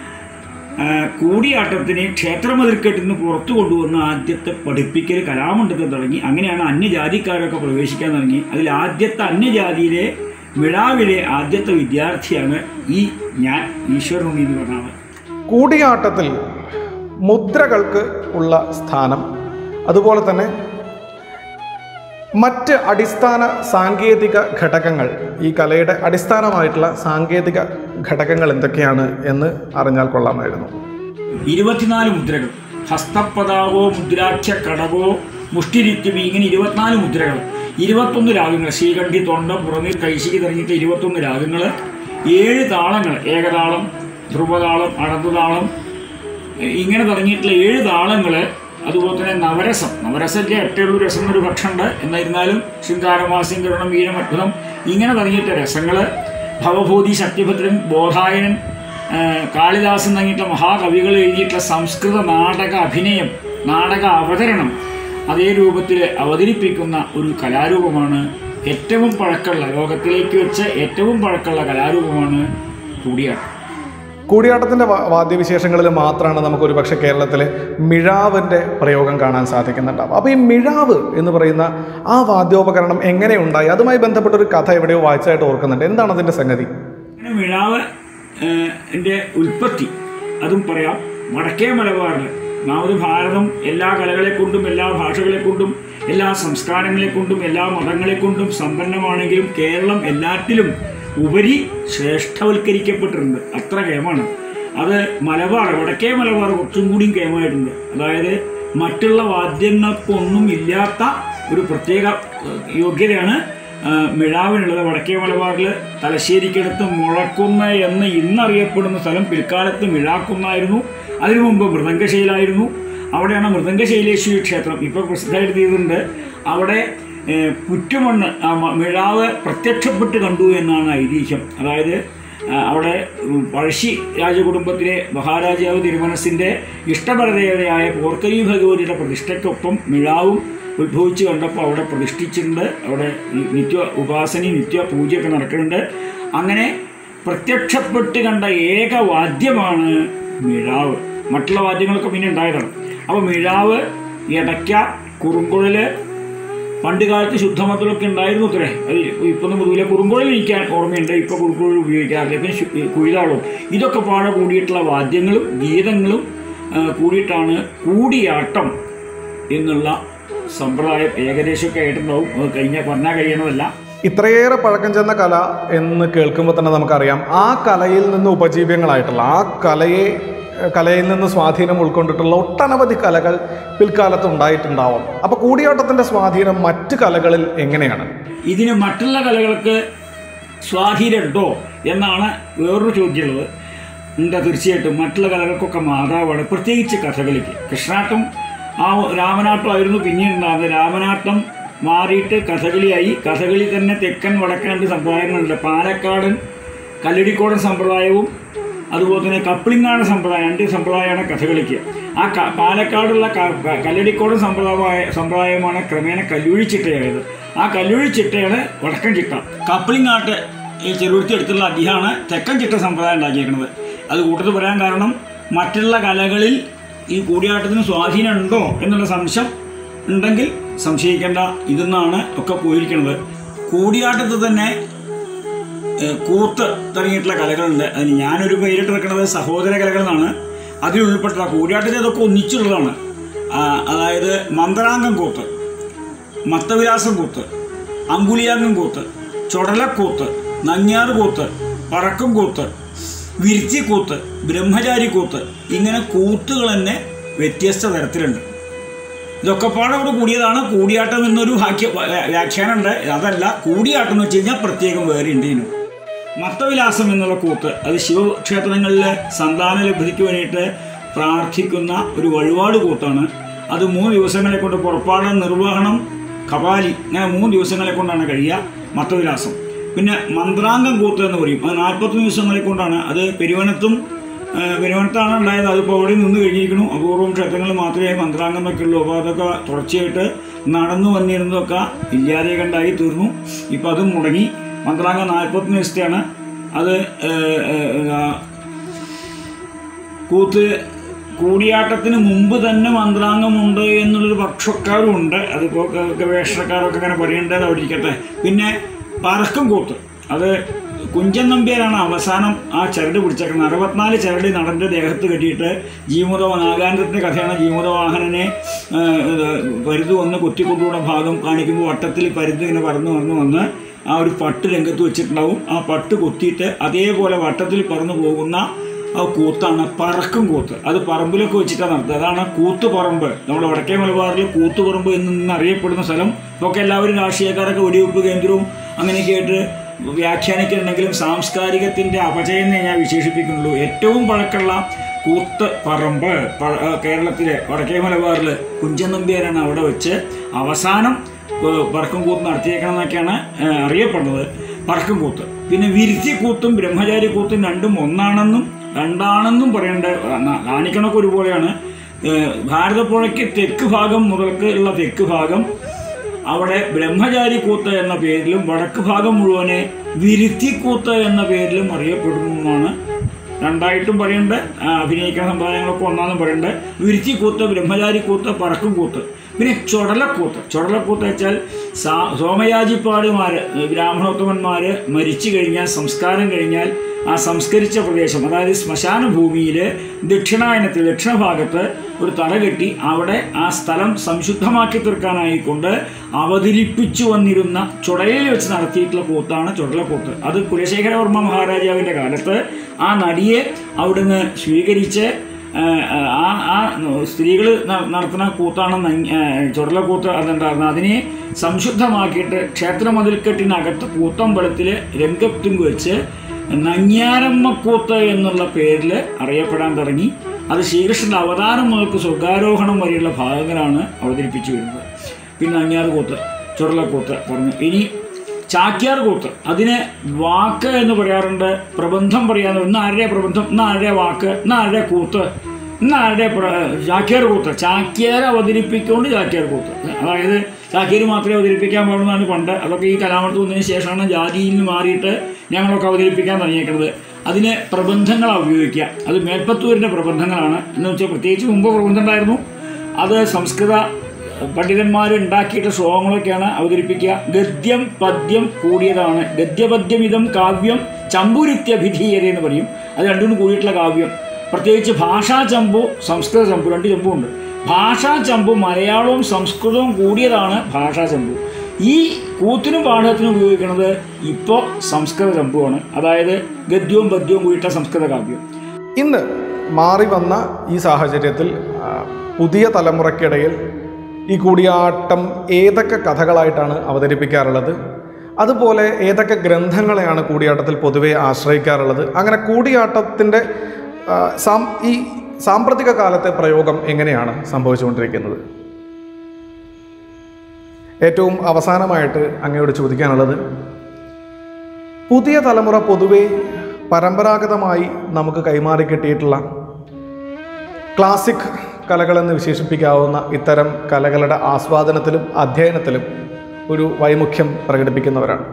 C: ആ, കൂടിയാട്ടത്തിനെ ക്ഷേത്രമതിൽക്കെട്ടിൽ നിന്ന് പുറത്തു കൊണ്ടുവന്ന ആദ്യത്തെ പഠിപ്പിക്കൽ കലാമണ്ഡലത്തിൽ തുടങ്ങി അങ്ങനെയാണ് അന്യജാതിക്കാരൊക്കെ പ്രവേശിക്കാൻ തുടങ്ങി അതിൽ ആദ്യത്തെ അന്യജാതിയിലെ മിഴാവിലെ ആദ്യത്തെ വിദ്യാർത്ഥിയാണ് ഈ ഞാൻ ഈശ്വരനുണ്ണി എന്ന് പറഞ്ഞ ആള്
B: കൂടിയാട്ടത്തിൽ മുദ്രകൾക്ക് ഉള്ള സ്ഥാനം അതുപോലെ തന്നെ മറ്റ് അടിസ്ഥാന സാങ്കേതിക ഘടകങ്ങൾ ഈ കലയുടെ അടിസ്ഥാനമായിട്ടുള്ള സാങ്കേതിക ഘടകങ്ങൾ എന്തൊക്കെയാണ് എന്ന് അറിഞ്ഞാൽ കൊള്ളാമായിരുന്നു
C: ഇരുപത്തിനാല് മുദ്രകൾ ഹസ്തപതാവോ മുദ്രാഖ്യ കടവോ മുഷ്ടിരിത്യം ഇങ്ങനെ ഇരുപത്തിനാല് മുദ്രകൾ ഇരുപത്തൊന്ന് രാഗങ്ങൾ ശ്രീകണ്ഠി തൊണ്ടം പുറമേൽ കൈശിക്ക് തുടങ്ങിയിട്ട് ഇരുപത്തൊന്ന് രാഗങ്ങൾ ഏഴ് താളങ്ങൾ ഏകതാളം ധ്രുവതാളം അടന്തുതാളം ഇങ്ങനെ തുടങ്ങിയിട്ടുള്ള ഏഴ് താളങ്ങൾ അതുപോലെ തന്നെ നവരസം നവരസത്തിലെ ഏറ്റവും രസം എന്നൊരു ഭക്ഷണമുണ്ട് എന്നിരുന്നാലും ശൃംഗാരമാസ്യം കരുണം വീരം അത്ഭുതം ഇങ്ങനെ തുടങ്ങിയിട്ട രസങ്ങൾ ഭവഭൂതി ശക്തിഭദ്രൻ ബോധായനൻ ആ, കാളിദാസൻ തുടങ്ങിയിട്ടുള്ള മഹാകവികൾ എഴുതിയിട്ടുള്ള സംസ്കൃത നാടക അഭിനയം നാടക അവതരണം അതേ രൂപത്തിൽ അവതരിപ്പിക്കുന്ന ഒരു കലാരൂപമാണ് ഏറ്റവും പഴക്കമുള്ള ലോകത്തിലേക്ക് വെച്ച് ഏറ്റവും പഴക്കമുള്ള കലാരൂപമാണ് കൂടിയാട്ടം
B: കൂടിയാട്ടത്തിൻ്റെ വാ- വാദ്യവിശേഷങ്ങളിൽ മാത്രമാണ് നമുക്ക് ഒരുപക്ഷെ കേരളത്തിലെ മിഴാവിൻ്റെ പ്രയോഗം കാണാൻ സാധിക്കുന്നുണ്ടാവും അപ്പോൾ ഈ മിഴാവ് എന്ന് പറയുന്ന ആ വാദ്യോപകരണം എങ്ങനെ ഉണ്ടായി അതുമായി ബന്ധപ്പെട്ട ഒരു കഥ എവിടെയോ വായിച്ചതായിട്ട് ഓർക്കുന്നുണ്ട് എന്താണ് അതിൻ്റെ സംഗതി
C: അങ്ങനെ മിഴാവ് എൻ്റെ ഉൽപ്പത്തി അതും പറയാം വടക്കേ മലബാറിൽ ഒന്നാമത് ഭാരതം എല്ലാ കലകളെ കൊണ്ടും എല്ലാ ഭാഷകളെ കൊണ്ടും എല്ലാ സംസ്കാരങ്ങളെ കൊണ്ടും എല്ലാ മതങ്ങളെ കൊണ്ടും സമ്പന്നമാണെങ്കിലും കേരളം എല്ലാറ്റിലും ഉപരി ശ്രേഷ്ഠവൽക്കരിക്കപ്പെട്ടിട്ടുണ്ട് അത്ര കേമാണ് അത് മലബാർ വടക്കേ മലബാർ കുറച്ചും കൂടിയും കേമായിട്ടുണ്ട് അതായത് മറ്റുള്ള വാദ്യങ്ങൾക്കൊന്നും ഇല്ലാത്ത ഒരു പ്രത്യേക ഏഹ്, യോഗ്യതയാണ് ആ, മിഴാവിനുള്ളത് വടക്കേ മലബാറിൽ തലശ്ശേരിക്കടുത്ത് മുഴക്കുന്ന എന്ന് ഇന്നറിയപ്പെടുന്ന സ്ഥലം പിൽക്കാലത്ത് മിഴാക്കുന്നായിരുന്നു അതിനു മുമ്പ് മൃദംഗശയിലായിരുന്നു അവിടെയാണ് മൃദംഗശൈലേശ്വരി ക്ഷേത്രം ഇപ്പോൾ പ്രസിദ്ധമായിട്ട് അവിടെ ഏഹ്, പുറ്റുമണ്ണ് ആ മ- മിഴാവ് പ്രത്യക്ഷപ്പെട്ട് കണ്ടു എന്നാണ് ഐതിഹ്യം അതായത് ആ, അവിടെ ഉം, പഴശ്ശി രാജകുടുംബത്തിലെ മഹാരാജാവ് തിരുമനസിൻ്റെ ഇഷ്ടപരദേവതയായ പോർക്കരി ഭഗവതിയുടെ പ്രതിഷ്ഠയ്ക്കൊപ്പം മിഴാവും ഉത്ഭവിച്ച് കണ്ടപ്പോൾ അവിടെ പ്രതിഷ്ഠിച്ചിട്ടുണ്ട് അവിടെ നി- നിത്യ ഉപാസന നിത്യ പൂജയൊക്കെ നടക്കുന്നുണ്ട് അങ്ങനെ പ്രത്യക്ഷപ്പെട്ട് കണ്ട ഏക വാദ്യമാണ് മിഴാവ് മറ്റുള്ള വാദ്യങ്ങളൊക്കെ പിന്നെ ഉണ്ടായതാണ് അപ്പോൾ മിഴാവ് ഇടയ്ക്ക കുറുങ്കുഴല് പണ്ട് കാലത്ത് ശുദ്ധമത്തിലൊക്കെ ഉണ്ടായിരുന്നു അത്രേ അത് ഇപ്പം പൊതുവിലെ കുറുങ്കുഴൽ എനിക്ക് ഓർമ്മയുണ്ട് ഇപ്പോൾ കുറുങ്കുഴൽ ഉപയോഗിക്കാറില്ല പിന്നെ ശു- ഈ കുഴിതാളവും ഇതൊക്കെ പാടെ കൂടിയിട്ടുള്ള വാദ്യങ്ങളും ഗീതങ്ങളും ആ, കൂടിയിട്ടാണ് കൂടിയാട്ടം എന്നുള്ള സമ്പ്രദായം ഏകദേശമൊക്കെ ആയിട്ടുണ്ടാവും അത് കഴിഞ്ഞ പറഞ്ഞാൽ കഴിയണതല്ല
B: ഇത്രയേറെ പഴക്കം ചെന്ന കല എന്ന് കേൾക്കുമ്പോൾ തന്നെ നമുക്കറിയാം ആ കലയിൽ നിന്ന് ഉപജീവ്യങ്ങളായിട്ടുള്ള ആ കലയെ കലയിൽ നിന്ന് സ്വാധീനം ഉൾക്കൊണ്ടിട്ടുള്ള ഒട്ടനവധി കലകൾ പിൽക്കാലത്ത് ഉണ്ടായിട്ടുണ്ടാവും അപ്പോൾ കൂടിയാട്ടത്തിൻ്റെ സ്വാധീനം മറ്റ് കലകളിൽ എങ്ങനെയാണ്
C: ഇതിന് മറ്റുള്ള കലകൾക്ക് സ്വാധീനമുണ്ടോ എന്നാണ് വേറൊരു ചോദ്യമുള്ളത് ഉണ്ട് തീർച്ചയായിട്ടും മറ്റുള്ള കലകൾക്കൊക്കെ മാതാവാണ് പ്രത്യേകിച്ച് കഥകളിക്ക് കൃഷ്ണാട്ടം ആ രാമനാട്ടമായിരുന്നു പിന്നീട് ഉണ്ടാകുന്നത് രാമനാട്ടം മാറിയിട്ട് കഥകളിയായി കഥകളി തന്നെ തെക്കൻ വടക്കൻ രണ്ട് സമ്പ്രദായങ്ങളുണ്ട് പാലക്കാടൻ കല്ലടിക്കോടൻ സമ്പ്രദായവും അതുപോലെ തന്നെ കപ്പിളിങ്ങാണ് സമ്പ്രദായം രണ്ട് സമ്പ്രദായമാണ് കഥകളിക്ക് ആ ക പാലക്കാടുള്ള ക- ക- കല്ലടിക്കോടൻ സമ്പ്രദായ സമ്പ്രദായമാണ് ക്രമേണ കല്ലുഴി ചിട്ടയായത് ആ കല്ലുഴി ചിട്ടയാണ് വടക്കൻ ചിട്ട കപ്പിളിങ്ങാട്ട് ഈ ചെറുപുഴത്തി അടുത്തുള്ള അദ്ദേഹമാണ് തെക്കൻ ചിട്ട സമ്പ്രദായം ഉണ്ടാക്കിയിരിക്കുന്നത് അത് കൂട്ടത്തിൽ പറയാൻ കാരണം മറ്റുള്ള കലകളിൽ ഈ കൂടിയാട്ടത്തിന് സ്വാധീനം ഉണ്ടോ എന്നുള്ള സംശയം ഉണ്ടെങ്കിൽ സംശയിക്കേണ്ട ഇതെന്നാണ് ഒക്കെ പോയിരിക്കുന്നത് കൂടിയാട്ടത്തിൽ തന്നെ ഏഹ് കൂത്ത് തുടങ്ങിയിട്ടുള്ള കലകളുണ്ട് അതിന് ഞാനൊരു പേരിട്ട് വെക്കുന്നത് സഹോദര കലകൾ എന്നാണ് അതിൽ ഉൾപ്പെട്ട കൂടിയാട്ടത്തിൽ അതൊക്കെ ഒന്നിച്ചുള്ളതാണ് ആ, അതായത് മന്ത്രാംഗം കൂത്ത് മത്തവിലാസം കൂത്ത് അങ്കുലിയാംഗം കൂത്ത് ചൊടലക്കൂത്ത് നങ്ങ്യാറ് കൂത്ത് പറക്കും കൂത്ത് വിരുത്തി കൂത്ത് ബ്രഹ്മചാരി കൂത്ത് ഇങ്ങനെ കൂത്തുകൾ തന്നെ വ്യത്യസ്ത തരത്തിലുണ്ട് ഇതൊക്കെ പാടോട് കൂടിയതാണ് കൂടിയാട്ടം എന്നൊരു വാക്യ വ്യാ- വ്യാഖ്യാനമുണ്ട് അതല്ല കൂടിയാട്ടം എന്ന് വെച്ച് കഴിഞ്ഞാൽ പ്രത്യേകം വേറെ ഉണ്ട് ഇതിനും മത്തവിലാസം എന്നുള്ള കൂത്ത് അത് ശിവക്ഷേത്രങ്ങളിലെ സന്താന ലബ്ധിക്ക് വേണ്ടിയിട്ട് പ്രാർത്ഥിക്കുന്ന ഒരു വഴിപാട് കൂത്താണ് അത് മൂന്ന് ദിവസങ്ങളെ കൊണ്ട് പുറപ്പാട് നിർവഹണം കപാലി ഇങ്ങനെ മൂന്ന് ദിവസങ്ങളെ കൊണ്ടാണ് കഴിയുക മത്തവിലാസം പിന്നെ മന്ത്രാംഗം കൂത്ത് എന്ന് പറയും അത് നാൽപ്പത്തൊന്ന് ദിവസങ്ങളെ കൊണ്ടാണ് അത് പെരുവനത്തും ഏഹ് പെരുവനത്താണ് ഉണ്ടായത് അതിപ്പോൾ അവിടെ നിന്ന് കഴിഞ്ഞിരിക്കുന്നു അപൂർവം ക്ഷേത്രങ്ങളിൽ മാത്രമേ മന്ത്രാംഗം ഒക്കെ ഉള്ളൂ അപ്പോൾ അതൊക്കെ തുടർച്ചയായിട്ട് നടന്നു വന്നിരുന്നതൊക്കെ ഇല്ലാതെയൊക്കെ ഉണ്ടായി തീർന്നു ഇപ്പം അതും മുടങ്ങി മന്ത്രാംഗം നാൽപ്പത്തൊന്ന് ദിവസത്തെയാണ് അത് ഏഹ്, ഏഹ്, ആ, കൂത്ത് കൂടിയാട്ടത്തിന് മുമ്പ് തന്നെ മന്ത്രാംഗമുണ്ട് എന്നുള്ളൊരു പക്ഷക്കാരും ഉണ്ട് അതിപ്പോൾ ഗ- ഗവേഷണക്കാരൊക്കെ അങ്ങനെ പറയേണ്ടത് അവിടെ ഇരിക്കട്ടെ പിന്നെ പറക്കും കൂത്ത് അത് കുഞ്ചൻ നമ്പ്യാരാണ് അവസാനം ആ ചരട് പിടിച്ചേക്കുന്നത് അറുപത്തിനാല് ചരട് നടൻ്റെ ദേഹത്ത് കെട്ടിയിട്ട് ജീമുത നാഗാനന്ദത്തിൻ്റെ കഥയാണ് ജീമുതവാഹനനെ പരുത് വന്ന് കൊത്തിക്കൊണ്ടുകൂടെ ഭാഗം കാണിക്കുമ്പോൾ വട്ടത്തിൽ പരുത് ഇങ്ങനെ പറന്ന് പറന്ന് വന്ന് ആ ഒരു പട്ട് രംഗത്ത് വെച്ചിട്ടുണ്ടാവും ആ പട്ട് കൊത്തിയിട്ട് അതേപോലെ വട്ടത്തിൽ പറന്നു പോകുന്ന ആ കൂത്താണ് പറക്കും കൂത്ത് അത് പറമ്പിലൊക്കെ വെച്ചിട്ടാണ് നടത്തുക അതാണ് കൂത്തുപറമ്പ് നമ്മുടെ വടക്കേ മലബാറിൽ കൂത്തുപറമ്പ് എന്ന് ഇന്ന് അറിയപ്പെടുന്ന സ്ഥലം ഇതൊക്കെ എല്ലാവരും രാഷ്ട്രീയക്കാരൊക്കെ വെടിവെപ്പ് കേന്ദ്രവും അങ്ങനെയൊക്കെ ആയിട്ട് വ്യാഖ്യാനിക്കുന്നുണ്ടെങ്കിലും സാംസ്കാരികത്തിൻ്റെ അപചയനെ ഞാൻ വിശേഷിപ്പിക്കുന്നുള്ളൂ ഏറ്റവും പഴക്കമുള്ള കൂത്ത് പറമ്പ് പ- ആ, കേരളത്തിലെ വടക്കേ മലബാറിൽ കുഞ്ചൻ നമ്പ്യാരാണ് അവിടെ വെച്ച് അവസാനം ഏഹ്, പറക്കും കൂത്ത് നടത്തിയേക്കണം എന്നൊക്കെയാണ് ഏഹ്, അറിയപ്പെടുന്നത് പറക്കും കൂത്ത് പിന്നെ വിരുത്തി കൂത്തും ബ്രഹ്മചാരി കൂത്തും രണ്ടും ഒന്നാണെന്നും രണ്ടാണെന്നും പറയേണ്ട ന- കാണിക്കണമൊക്കെ ഒരുപോലെയാണ് ഏഹ്, ഭാരതപ്പുഴയ്ക്ക് തെക്ക് ഭാഗം മുതൽക്ക് ഉള്ള തെക്ക് ഭാഗം അവിടെ ബ്രഹ്മചാരി കൂത്ത് എന്ന പേരിലും വടക്ക് ഭാഗം മുഴുവനെ വിരുത്തിക്കൂത്ത് എന്ന പേരിലും അറിയപ്പെടുന്നു എന്നാണ് രണ്ടായിട്ടും പറയുന്നുണ്ട് ആ, അഭിനയിക്കുന്ന സമ്പ്രദായങ്ങളൊക്കെ ഒന്നാന്നും പറയുന്നുണ്ട് വിരുത്തിക്കൂത്ത് ബ്രഹ്മചാരി കൂത്ത് പറക്കും കൂത്ത് പിന്നെ ചുടലക്കൂത്ത് ചുടലക്കൂത്ത് വെച്ചാൽ സാ സോമയാജിപ്പാടുമാർ ബ്രാഹ്മണോത്തമന്മാർ മരിച്ചു കഴിഞ്ഞാൽ സംസ്കാരം കഴിഞ്ഞാൽ ആ സംസ്കരിച്ച പ്രദേശം അതായത് ശ്മശാന ഭൂമിയിൽ ദക്ഷിണായനത്തിൽ ദക്ഷിണഭാഗത്ത് ഒരു തല കെട്ടി അവിടെ ആ സ്ഥലം സംശുദ്ധമാക്കി തീർക്കാനായിക്കൊണ്ട് അവതരിപ്പിച്ചു വന്നിരുന്ന ചുടലയിൽ വെച്ച് നടത്തിയിട്ടുള്ള കൂത്താണ് ചുടലക്കൂത്ത് അത് കുലശേഖരവർമ്മ മഹാരാജാവിൻ്റെ കാലത്ത് ആ നടിയെ അവിടുന്ന് സ്വീകരിച്ച് ആ, ആ ആ സ്ത്രീകൾ നടത്തുന്ന കൂത്താണ് നങ്- ആ, ചുടലക്കൂത്ത് അതുണ്ടായിരുന്നത് അതിനെ സംശുദ്ധമാക്കിയിട്ട് ക്ഷേത്രമതിൽക്കെട്ടിനകത്ത് കൂത്തമ്പലത്തിൽ രംഗത്തും വെച്ച് നങ്ങ്യാരമ്മക്കൂത്ത് എന്നുള്ള പേരിൽ അറിയപ്പെടാൻ തുടങ്ങി അത് ശ്രീകൃഷ്ണൻ്റെ അവതാരം മുതൽക്ക് സ്വർഗാരോഹണം വരെയുള്ള ഭാഗങ്ങളാണ് അവതരിപ്പിച്ചു വരുന്നത് പിന്നെ അങ്ങാറ് കൂത്ത് ചുടലക്കൂത്ത് പറഞ്ഞു ഇനി ചാക്യാർ കൂത്ത് അതിന് വാക്ക് എന്ന് പറയാറുണ്ട് പ്രബന്ധം പറയാന്ന് ഇന്ന് ആരുടെ പ്രബന്ധം ഇന്ന് ആരുടെ വാക്ക് ഇന്ന് ആരുടെ കൂത്ത് ഇന്ന് ആരുടെ പ്ര- ചാക്യാർ കൂത്ത് ചാക്യാർ അവതരിപ്പിക്കൊണ്ട് ചാക്യാർ കൂത്ത് അതായത് ചാക്യാർ മാത്രമേ അവതരിപ്പിക്കാൻ പാടുന്നതാണ് പണ്ട് അതൊക്കെ ഈ കലാമത്ത് വന്നതിന് ശേഷമാണ് ജാതിയിൽ നിന്ന് മാറിയിട്ട് ഞങ്ങളൊക്കെ അവതരിപ്പിക്കാൻ തുടങ്ങിയേക്കുന്നത് അതിന് പ്രബന്ധങ്ങളാണ് ഉപയോഗിക്കുക അത് മേൽപ്പത്തൂരിൻ്റെ പ്രബന്ധങ്ങളാണ് എന്ന് വെച്ചാൽ പ്രത്യേകിച്ച് മുമ്പ് പ്രബന്ധം ഉണ്ടായിരുന്നു അത് സംസ്കൃത പണ്ഡിതന്മാർ ഉണ്ടാക്കിയിട്ട് ശ്ലോകങ്ങളൊക്കെയാണ് അവതരിപ്പിക്കുക ഗദ്യം പദ്യം കൂടിയതാണ് ഗദ്യപദ്യമിതം കാവ്യം ചമ്പുരിത്യഭിധീയത എന്ന് പറയും അത് രണ്ടും കൂടിയിട്ടുള്ള കാവ്യം പ്രത്യേകിച്ച് ഭാഷാ ചമ്പു സംസ്കൃത ചമ്പു രണ്ട് ചമ്പുണ്ട് ഭാഷാ ചമ്പു മലയാളവും സംസ്കൃതവും കൂടിയതാണ് ഭാഷാ ചമ്പു ഈ കൂത്തിനും പാഠത്തിനും ഉപയോഗിക്കുന്നത് ഇപ്പോൾ സംസ്കൃത ചമ്പുവാണ് അതായത് ഗദ്യവും പദ്യവും കൂടിയിട്ട സംസ്കൃത കാവ്യം
B: ഇന്ന് മാറി വന്ന ഈ സാഹചര്യത്തിൽ ആ, പുതിയ തലമുറയ്ക്കിടയിൽ ഈ കൂടിയാട്ടം ഏതൊക്കെ കഥകളായിട്ടാണ് അവതരിപ്പിക്കാറുള്ളത് അതുപോലെ ഏതൊക്കെ ഗ്രന്ഥങ്ങളെയാണ് കൂടിയാട്ടത്തിൽ പൊതുവെ ആശ്രയിക്കാറുള്ളത് അങ്ങനെ കൂടിയാട്ടത്തിൻ്റെ ആ, സാം ഈ സാമ്പ്രതിക കാലത്തെ പ്രയോഗം എങ്ങനെയാണ് സംഭവിച്ചുകൊണ്ടിരിക്കുന്നത് ഏറ്റവും അവസാനമായിട്ട് അങ്ങയോട് ചോദിക്കാനുള്ളത് പുതിയ തലമുറ പൊതുവെ പരമ്പരാഗതമായി നമുക്ക് കൈമാറി കിട്ടിയിട്ടുള്ള ക്ലാസിക് കലകളെന്ന് വിശേഷിപ്പിക്കാവുന്ന ഇത്തരം കലകളുടെ ആസ്വാദനത്തിലും അധ്യയനത്തിലും ഒരു വൈമുഖ്യം പ്രകടിപ്പിക്കുന്നവരാണ്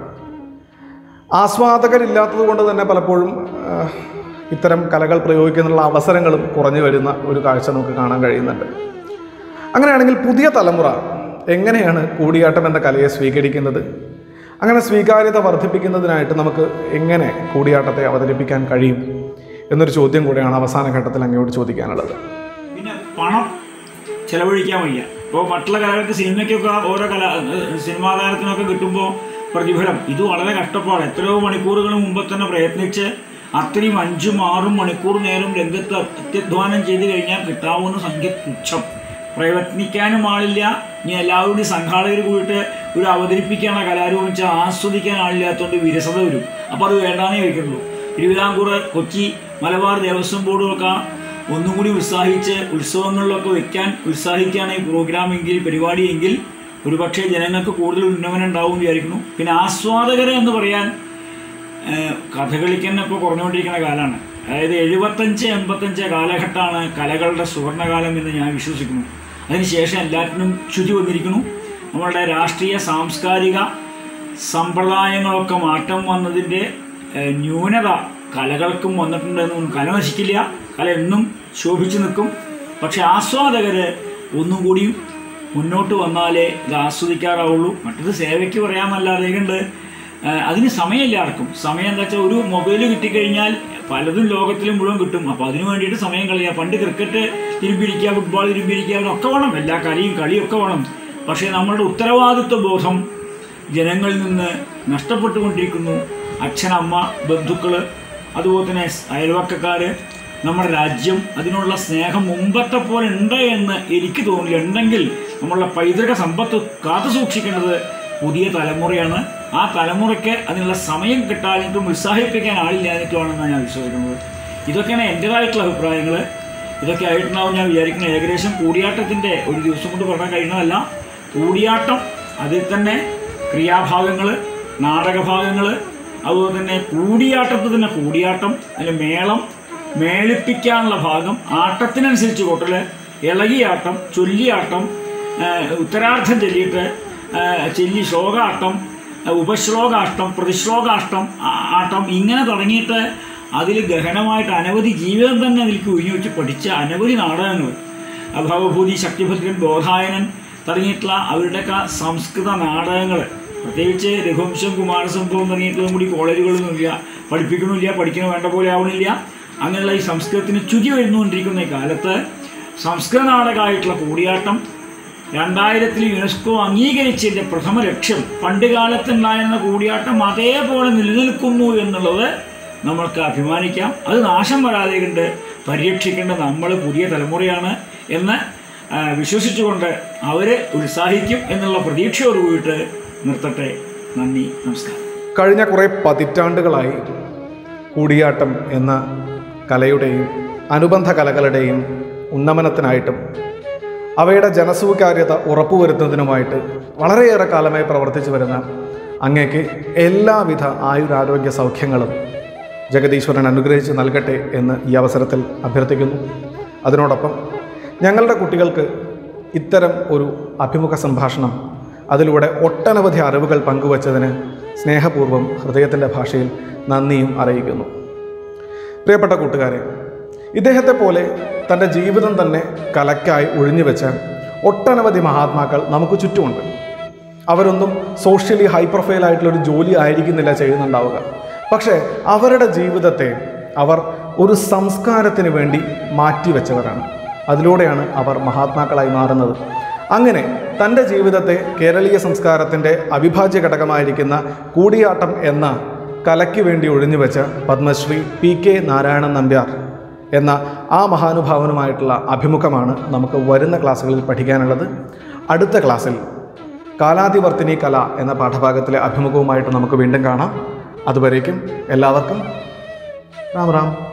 B: ആസ്വാദകരില്ലാത്തത് കൊണ്ട് തന്നെ പലപ്പോഴും ആ, ഇത്തരം കലകൾ പ്രയോഗിക്കുന്നതിനുള്ള അവസരങ്ങളും കുറഞ്ഞു വരുന്ന ഒരു കാഴ്ച നമുക്ക് കാണാൻ കഴിയുന്നുണ്ട് അങ്ങനെയാണെങ്കിൽ പുതിയ തലമുറ എങ്ങനെയാണ് കൂടിയാട്ടം എന്ന കലയെ സ്വീകരിക്കുന്നത് അങ്ങനെ സ്വീകാര്യത വർദ്ധിപ്പിക്കുന്നതിനായിട്ട് നമുക്ക് എങ്ങനെ കൂടിയാട്ടത്തെ അവതരിപ്പിക്കാൻ കഴിയും എന്നൊരു ചോദ്യം കൂടെയാണ് അവസാന ഘട്ടത്തിൽ അങ്ങോട്ട് ചോദിക്കാനുള്ളത്
C: പിന്നെ പണം ചെലവഴിക്കാൻ വയ്യ ഇപ്പോൾ മറ്റുള്ള കലകൾക്ക് സിനിമയ്ക്കൊക്കെ ഓരോ കല സിനിമാ താരത്തിനൊക്കെ കിട്ടുമ്പോൾ പ്രതിഫലം ഇത് വളരെ കഷ്ടപ്പാട് എത്രയോ മണിക്കൂറുകൾ മുമ്പ് തന്നെ പ്രയത്നിച്ച് അത്രയും അഞ്ചും ആറും മണിക്കൂർ നേരം രംഗത്ത് അത്യധ്വാനം ചെയ്ത് കഴിഞ്ഞാൽ കിട്ടാവുന്ന സംഖ്യ തുച്ഛം പ്രയത്നിക്കാനും ആളില്ല ഇനി എല്ലാവരും സംഘാടകർ കൂടിയിട്ട് ഒരു അവതരിപ്പിക്കാനുള്ള കലാരൂപം വെച്ചാൽ ആസ്വദിക്കാൻ ആളില്ലാത്തതുകൊണ്ട് വിരസത വരും അപ്പോൾ അത് വേണ്ടാന്നേ വയ്ക്കുന്നുള്ളൂ തിരുവിതാംകൂർ കൊച്ചി മലബാർ ദേവസ്വം ബോർഡുമൊക്കെ ഒന്നും കൂടി ഉത്സാഹിച്ച് ഉത്സവങ്ങളിലൊക്കെ വെക്കാൻ ഉത്സാഹിക്കുകയാണ് ഈ പ്രോഗ്രാം എങ്കിൽ പരിപാടി എങ്കിൽ ഒരുപക്ഷെ ജനങ്ങൾക്ക് കൂടുതൽ ഉന്നമനം ഉണ്ടാവും എന്ന് വിചാരിക്കുന്നു പിന്നെ ആസ്വാദകരെ എന്ന് പറയാൻ ഏഹ്, കഥകളിക്ക് തന്നെ ഇപ്പോൾ കുറഞ്ഞുകൊണ്ടിരിക്കുന്ന കാലമാണ് അതായത് എഴുപത്തഞ്ച് എൺപത്തഞ്ച് കാലഘട്ടമാണ് കലകളുടെ സുവർണകാലം എന്ന് ഞാൻ വിശ്വസിക്കുന്നു അതിനുശേഷം എല്ലാറ്റിനും ച്യുതി വന്നിരിക്കുന്നു നമ്മളുടെ രാഷ്ട്രീയ സാംസ്കാരിക സമ്പ്രദായങ്ങളൊക്കെ മാറ്റം വന്നതിൻ്റെ ഏഹ്, ന്യൂനത കലകൾക്കും വന്നിട്ടുണ്ടെന്നും കല നശിക്കില്ല കല എന്നും ശോഭിച്ചു നിൽക്കും പക്ഷെ ആസ്വാദകർ ഒന്നും കൂടിയും മുന്നോട്ട് വന്നാലേ ഇത് ആസ്വദിക്കാറാവുള്ളൂ മറ്റത് സേവയ്ക്ക് പറയാമെന്നല്ലാതെ കണ്ട് ഏഹ്, അതിന് സമയമില്ല ആർക്കും സമയം എന്താ വെച്ചാൽ ഒരു മൊബൈൽ കിട്ടിക്കഴിഞ്ഞാൽ പലതും ലോകത്തിലും മുഴുവൻ കിട്ടും അപ്പോൾ അതിന് വേണ്ടിയിട്ട് സമയം കളയുക പണ്ട് ക്രിക്കറ്റ് തിരുമ്പിരിക്കുക ഫുട്ബോൾ തിരുമ്പിരിക്കുക അതൊക്കെ വേണം എല്ലാ കളിയും കളിയും ഒക്കെ വേണം പക്ഷേ നമ്മളുടെ ഉത്തരവാദിത്വ ബോധം ജനങ്ങളിൽ നിന്ന് നഷ്ടപ്പെട്ടുകൊണ്ടിരിക്കുന്നു അച്ഛനമ്മ ബന്ധുക്കൾ അതുപോലെ തന്നെ അയൽവക്കക്കാർ നമ്മുടെ രാജ്യം അതിനുള്ള സ്നേഹം മുമ്പത്തെ പോലെ ഉണ്ട് എന്ന് എനിക്ക് തോന്നില്ല ഉണ്ടെങ്കിൽ നമ്മളുടെ പൈതൃക സമ്പത്ത് കാത്തു സൂക്ഷിക്കേണ്ടത് പുതിയ തലമുറയാണ് ആ തലമുറയ്ക്ക് അതിനുള്ള സമയം കിട്ടാനിട്ടും ഉത്സാഹിപ്പിക്കാൻ ആളില്ലാഞ്ഞിട്ടുമാണെന്നാണ് ഞാൻ വിശ്വസിക്കുന്നത് ഇതൊക്കെയാണ് എൻ്റെതായിട്ടുള്ള അഭിപ്രായങ്ങൾ ഇതൊക്കെ ആയിട്ടുണ്ടാവും ഞാൻ വിചാരിക്കുന്നത് ഏകദേശം കൂടിയാട്ടത്തിൻ്റെ ഒരു ദിവസം കൊണ്ട് പറയാൻ കഴിയുന്നതല്ല കൂടിയാട്ടം അതിൽ തന്നെ ക്രിയാഭാഗങ്ങൾ നാടകഭാഗങ്ങൾ അതുപോലെ തന്നെ കൂടിയാട്ടത്തിൽ തന്നെ കൂടിയാട്ടം അതിൽ മേളം മേളിപ്പിക്കാനുള്ള ഭാഗം ആട്ടത്തിനനുസരിച്ച് കൊട്ടൽ ഇളകിയാട്ടം ചൊല്ലിയാട്ടം ആ, ഉത്തരാർത്ഥം ചൊല്ലിയിട്ട് ആ, ചൊല്ലി ശ്ലോകാട്ടം ആ, ഉപശ്ലോകാഷ്ടം പ്രതിശ്ലോകാഷ്ടം ആ, ആട്ടം ഇങ്ങനെ തുടങ്ങിയിട്ട് അതിൽ ഗഹനമായിട്ട് അനവധി ജീവിതം തന്നെ അതിലേക്ക് ഒഴിഞ്ഞു വെച്ച് പഠിച്ച അനവധി നാടകങ്ങൾ അഭാവഭൂതി ശക്തിഭദ്രൻ ബോധായനൻ തുടങ്ങിയിട്ടുള്ള അവരുടെയൊക്കെ സംസ്കൃത നാടകങ്ങൾ പ്രത്യേകിച്ച് രഘുവംശം കുമാരസംഭവം തുടങ്ങിയിട്ടുള്ളതും കൂടി കോളേജുകളൊന്നുമില്ല പഠിപ്പിക്കണമില്ല പഠിക്കണ വേണ്ട പോലെ ആവണില്ല അങ്ങനെയുള്ള ഈ സംസ്കൃതത്തിന് ചുതി വരുന്നുകൊണ്ടിരിക്കുന്ന ഈ കാലത്ത് സംസ്കൃത നാടകമായിട്ടുള്ള കൂടിയാട്ടം രണ്ടായിരത്തിൽ യുനെസ്കോ അംഗീകരിച്ചതിൻ്റെ പ്രഥമ ലക്ഷ്യം പണ്ട് കാലത്തുണ്ടായിരുന്ന കൂടിയാട്ടം അതേപോലെ നിലനിൽക്കുന്നു എന്നുള്ളത് നമ്മൾക്ക് അഭിമാനിക്കാം അത് നാശം വരാതെ കണ്ട് പരിരക്ഷിക്കേണ്ട നമ്മൾ പുതിയ തലമുറയാണ് എന്ന് ആ, വിശ്വസിച്ചുകൊണ്ട് അവരെ ഉത്സാഹിക്കും എന്നുള്ള പ്രതീക്ഷയോട് കൂടിയിട്ട് നിർത്തട്ടെ നന്ദി നമസ്കാരം
B: കഴിഞ്ഞ കുറേ പതിറ്റാണ്ടുകളായി കൂടിയാട്ടം എന്ന കലയുടെയും അനുബന്ധ കലകളുടെയും ഉന്നമനത്തിനായിട്ടും അവയുടെ ജനസ്വീകാര്യത ഉറപ്പുവരുത്തുന്നതിനുമായിട്ട് വളരെയേറെ കാലമായി പ്രവർത്തിച്ചു വരുന്ന അങ്ങേക്ക് എല്ലാവിധ ആയുരാരോഗ്യ സൗഖ്യങ്ങളും ജഗദീശ്വരൻ അനുഗ്രഹിച്ച് നൽകട്ടെ എന്ന് ഈ അവസരത്തിൽ അഭ്യർത്ഥിക്കുന്നു അതിനോടൊപ്പം ഞങ്ങളുടെ കുട്ടികൾക്ക് ഇത്തരം ഒരു അഭിമുഖ സംഭാഷണം അതിലൂടെ ഒട്ടനവധി അറിവുകൾ പങ്കുവച്ചതിന് സ്നേഹപൂർവ്വം ഹൃദയത്തിൻ്റെ ഭാഷയിൽ നന്ദിയും അറിയിക്കുന്നു പ്രിയപ്പെട്ട കൂട്ടുകാരെ ഇദ്ദേഹത്തെ പോലെ തൻ്റെ ജീവിതം തന്നെ കലക്കായി ഒഴിഞ്ഞു വെച്ച ഒട്ടനവധി മഹാത്മാക്കൾ നമുക്ക് ചുറ്റുമുണ്ട് അവരൊന്നും സോഷ്യലി ഹൈ പ്രൊഫൈൽ ആയിട്ടുള്ള ഒരു ജോലി ആയിരിക്കുന്നില്ല ചെയ്യുന്നുണ്ടാവുക പക്ഷേ അവരുടെ ജീവിതത്തെ അവർ ഒരു സംസ്കാരത്തിന് വേണ്ടി മാറ്റിവെച്ചവരാണ് അതിലൂടെയാണ് അവർ മഹാത്മാക്കളായി മാറുന്നത് അങ്ങനെ തൻ്റെ ജീവിതത്തെ കേരളീയ സംസ്കാരത്തിൻ്റെ അവിഭാജ്യ ഘടകമായിരിക്കുന്ന കൂടിയാട്ടം എന്ന കലയ്ക്ക് വേണ്ടി ഒഴിഞ്ഞുവെച്ച പത്മശ്രീ പി കെ നാരായണൻ നമ്പ്യാർ എന്ന ആ മഹാനുഭാവനുമായിട്ടുള്ള അഭിമുഖമാണ് നമുക്ക് വരുന്ന ക്ലാസ്സുകളിൽ പഠിക്കാനുള്ളത് അടുത്ത ക്ലാസ്സിൽ കാലാതിവർത്തിനി കല എന്ന പാഠഭാഗത്തിലെ അഭിമുഖവുമായിട്ട് നമുക്ക് വീണ്ടും കാണാം അതുവരേക്കും എല്ലാവർക്കും റാം റാം